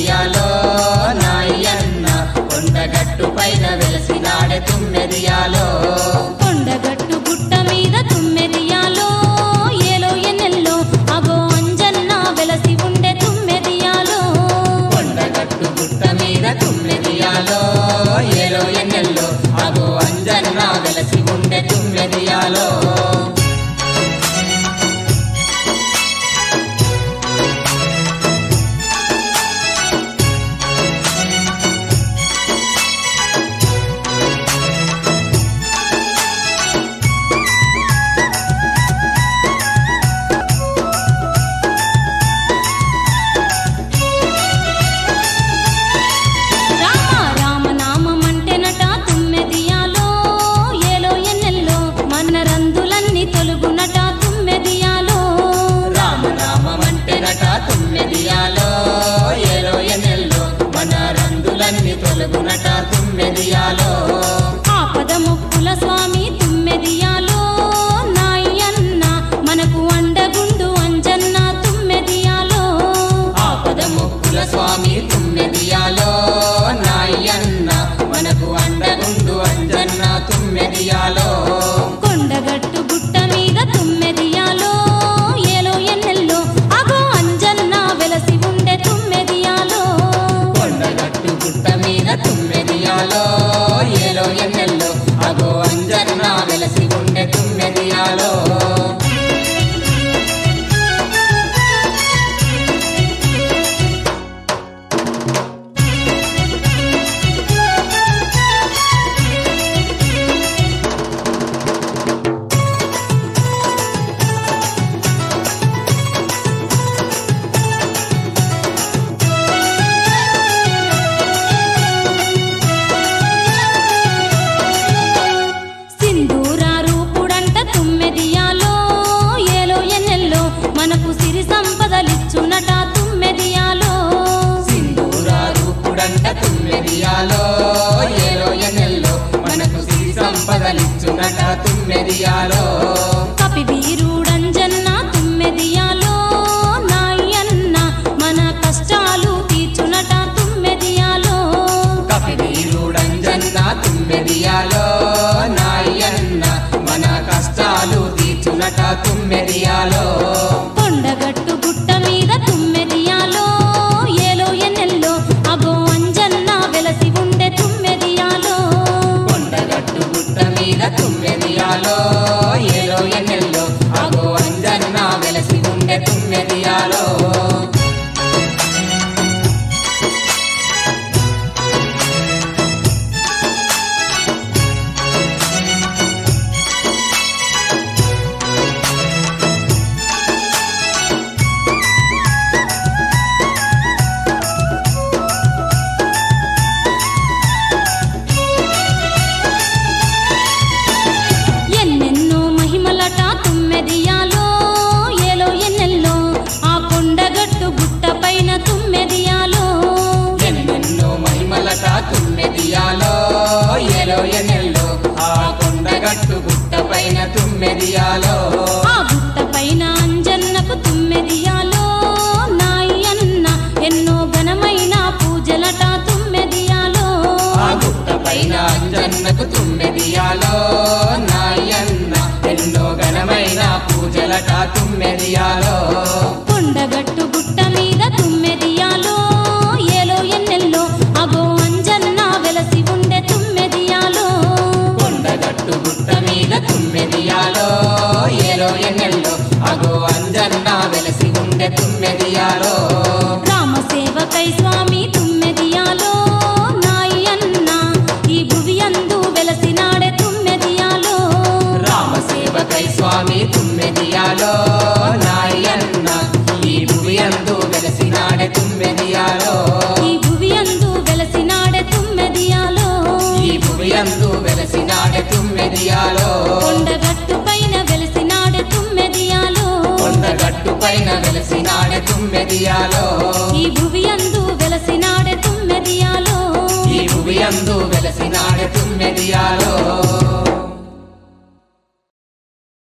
తుమ్మెదియాలో నాయన్న కొండగట్టు పైన వెలసినాడే తుమ్మెదియాలో కొండగట్టు గుట్ట మీద తుమ్మెదియాలో ఏలో ఎన్నెల్లో అగో అంజన్న వెలసి ఉండే తుమ్మెదియాలో కొండగట్టు గుట్ట మీద తుమ్మెదియాలో ఏలో ఎన్నెల్లో అగో అంజన్న వెలసి ఉండే తుమ్మెదియాలో రామ రామ నామమంటెనట తుమ్మెదియాలో ఏలో ఎన్నెల్లో మన రందులన్నీ తొలుగునట తుమ్మెదియాలో రామ రామమంటెనట తుమ్మెదియాలో ఏలో ఎన్నెల్లో మన రందులన్నీ తొలగునట తుమ్మెదియాలో ఆపద ముక్కుల స్వామి తుమ్మెదియాలో నాయన్న మనకు అండగుండు అంజన్న తుమ్మెదియాలో ఆపద ముక్కుల స్వామి తుమ్మెదియాలో నాయన్న మనకు అండగుండు అంజన్న తుమ్మెదియాలో కొండగట్టు గుట్ట మీద తుమ్మెదియాలో ఏలో ఎన్నెల్లో అగో అంజన్న వెలసి ఉండే తుమ్మెదియాలో కొండగట్టు గుట్ట మీద తుమ్మెదియాలో ఏలో ఎన్నెల్లో అగో అంజన్న వెలసి ఉండే తుమ్మెదియాలో సింధూరా రూపుడంట తుమ్మెదియాలో ఏలో ఎన్నెల్లో మనకు సిరి సంపదలిచ్చునట తుమ్మెదియాలో సింధూరా రూపుడంట తుమ్మెదియాలో ఏలో ఎన్నెల్లో మనకు సిరి సంపదలిచ్చునట తుమ్మెదియాలో కపి వీరుడంజన్న తుమ్మెదియాలో నాయన్న మన కష్టాలు తీర్చునట తుమ్మెదియాలో కపివీరుడంజన్న తుమ్మెదియాలో నాయన్న మన కష్టాలు తీర్చునట తుమ్మెదియాలో కొండగట్టు గుట్ట మీద తుమ్మెదియాలో ఏలో ఎన్నెల్లో అగో అంజన్న వెలసి ఉండే తుమ్మెదియాలో కొండగట్టు గుట్ట మీద తుమ్మెదియాలో ఏలో ఎన్నెల్లో అగో అంజన్న వెలసి ఉండే తుమ్మెదియాలో ఎన్నెన్నో మహిమలట తుమ్మెదియాలో ఏలో ఎన్నెల్లో ఆ కొండగట్టు గుట్ట పైన తుమ్మెదియాలో ఎన్నెన్నో మహిమలట తుమ్మెదియాలో ఏలో ఎన్నెల్లో ఆ కొండగట్టు గుట్ట పైన తుమ్మెదియాలో ఆ గుట్ట పైన అంజన్నకు తుమ్మెదియాలో నాయన్న ఎన్నో ఘనమైన పూజలట తుమ్మెదియాలో ఆ గుట్ట పైన అంజన్నకు తుమ్మెదియాలో నాయన్న ఎన్నో ఘనమైన పూజలట తుమ్మెదియాలో కొండగట్టు గుట్ట మీద తుమ్మెదియాలో ఏలో ఎన్నెల్లో అగో అంజన్న వెలసి ఉండే తుమ్మెదియాలో కొండగట్టు గుట్ట మీద తుమ్మెదియాలో ఏలో ఎన్నెల్లో అగో అంజన్న వెలసి ఉండే తుమ్మెదియాలో రామ సేవకై స్వామి తుమ్మెదియాలో నాయన్న ఈ భువి అందు వెలసినాడే తుమ్మెదియాలో రామ సేవకై స్వామి తుమ్మెదియాలో నాయన్న ఈ భువి అందు వెలసినాడే తుమ్మెదియాలో ఈ భువి అందు వెలసినాడే తుమ్మెదియాలో ఈ భువి అందు వెలసినాడే తుమ్మెదియాలో కొండగట్టు పైన వెలసినాడే తుమ్మెదియాలో కొండగట్టు పైన వెలసినాడే తుమ్మెదియాలో ఈ భువి అందు వెలసినాడే తుమ్మెదియాలో ఈ భువి అందు వెలసినాడే తుమ్మెదియాలో